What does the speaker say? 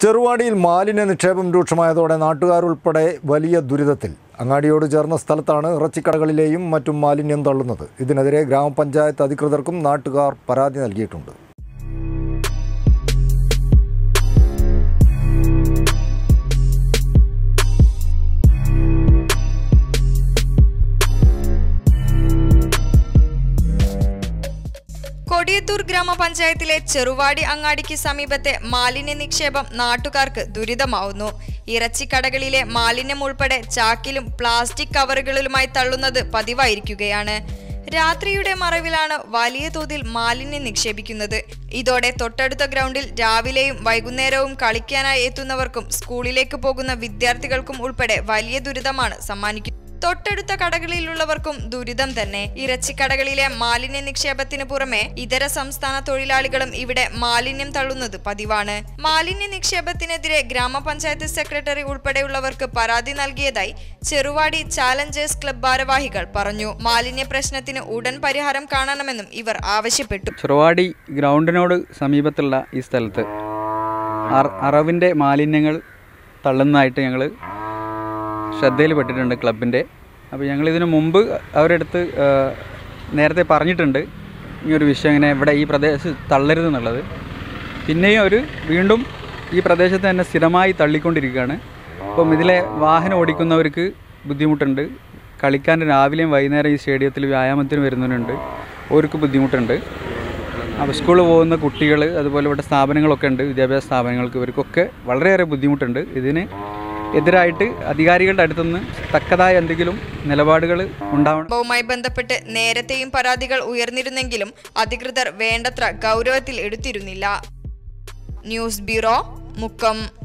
ചെറുവാടിയിൽ മാലിന്യ നിക്ഷേപം രൂക്ഷമായതോടെ നാട്ടുകാരുൾപ്പെടെ വലിയ ദുരിതത്തിൽ അങ്ങാടിയോട് ചേർന്ന സ്ഥലത്താണ് ഇറച്ചിക്കടകളിലെയും മറ്റും മാലിന്യം തള്ളുന്നത് ഇതിനെതിരെ ഗ്രാമപഞ്ചായത്ത് അധികൃതർക്കും നാട്ടുകാർ പരാതി നൽകിയിട്ടുണ്ട് കൊടിയത്തൂർ ഗ്രാമപഞ്ചായത്തിലെ ചെറുവാടി അങ്ങാടിക്ക് സമീപത്തെ മാലിന്യ നിക്ഷേപം നാട്ടുകാർക്ക് ദുരിതമാവുന്നു ഇറച്ചിക്കടകളിലെ മാലിന്യം ഉൾപ്പെടെ ചാക്കിലും പ്ലാസ്റ്റിക് കവറുകളിലുമായി തള്ളുന്നത് പതിവായിരിക്കുകയാണ് രാത്രിയുടെ മറവിലാണ് വലിയ തോതിൽ മാലിന്യം നിക്ഷേപിക്കുന്നത് ഇതോടെ തൊട്ടടുത്ത ഗ്രൗണ്ടിൽ രാവിലെയും വൈകുന്നേരവും കളിക്കാനായി എത്തുന്നവർക്കും സ്കൂളിലേക്ക് പോകുന്ന വിദ്യാർത്ഥികൾക്കും ഉൾപ്പെടെ വലിയ ദുരിതമാണ് സമ്മാനിക്കുന്നത് തൊട്ടടുത്ത കടകളിലുള്ളവർക്കും ദുരിതം തന്നെ ഇറച്ചിക്കടകളിലെ മാലിന്യ നിക്ഷേപത്തിന് പുറമെ ഇതര സംസ്ഥാന തൊഴിലാളികളും ഇവിടെ മാലിന്യം തള്ളുന്നത് പതിവാണ് മാലിന്യ നിക്ഷേപത്തിനെതിരെ ഗ്രാമപഞ്ചായത്ത് സെക്രട്ടറി ഉൾപ്പെടെയുള്ളവർക്ക് പരാതി നൽകിയതായി ചെറുവാടി ചാലഞ്ചേഴ്സ് ക്ലബ് ഭാരവാഹികൾ പറഞ്ഞു മാലിന്യ പ്രശ്നത്തിന് ഉടൻ പരിഹാരം കാണണമെന്നും ഇവർ ആവശ്യപ്പെട്ടു ചെറുവാടി ഗ്രൗണ്ടിനോട് സമീപത്തുള്ള ഈ സ്ഥലത്ത് അറ- അറവിൻ്റെ മാലിന്യങ്ങൾ തള്ളുന്നതായിട്ട് ഞങ്ങൾ ശ്രദ്ധയിൽപ്പെട്ടിട്ടുണ്ട് ക്ലബിൻ്റെ അപ്പോൾ ഞങ്ങൾ ഇതിനു മുമ്പ് അവരുടെ അടുത്ത് ആ, നേരത്തെ പറഞ്ഞിട്ടുണ്ട് ഈ ഒരു വിഷയം ഇങ്ങനെ ഇവിടെ ഈ പ്രദേശത്ത് തള്ളരുത് എന്നുള്ളത് പിന്നെയും അവർ വീണ്ടും ഈ പ്രദേശത്ത് തന്നെ സ്ഥിരമായി തള്ളിക്കൊണ്ടിരിക്കുകയാണ് അപ്പം ഇതിലെ വാഹനം ഓടിക്കുന്നവർക്ക് ബുദ്ധിമുട്ടുണ്ട് കളിക്കാൻ രാവിലെയും വൈകുന്നേരം ഈ സ്റ്റേഡിയത്തിൽ വ്യായാമത്തിന് വരുന്നവരുണ്ട് അവർക്ക് ബുദ്ധിമുട്ടുണ്ട് അപ്പോൾ സ്കൂളിൽ പോകുന്ന കുട്ടികൾ അതുപോലെ ഇവിടെ സ്ഥാപനങ്ങളൊക്കെ ഉണ്ട് വിദ്യാഭ്യാസ സ്ഥാപനങ്ങൾക്ക് ഇവർക്കൊക്കെ വളരെയേറെ ബുദ്ധിമുട്ടുണ്ട് ഇതിന് എതിരായിട്ട് അധികാരികളുടെ അടുത്തുനിന്ന് തക്കതായ എന്തെങ്കിലും നിലപാടുകൾ ഉണ്ടാവണം സംഭവവുമായി ബന്ധപ്പെട്ട് നേരത്തെയും പരാതികൾ ഉയർന്നിരുന്നെങ്കിലും അധികൃതർ വേണ്ടത്ര ഗൗരവത്തിൽ എടുത്തിരുന്നില്ല ന്യൂസ് ബ്യൂറോ മുക്കം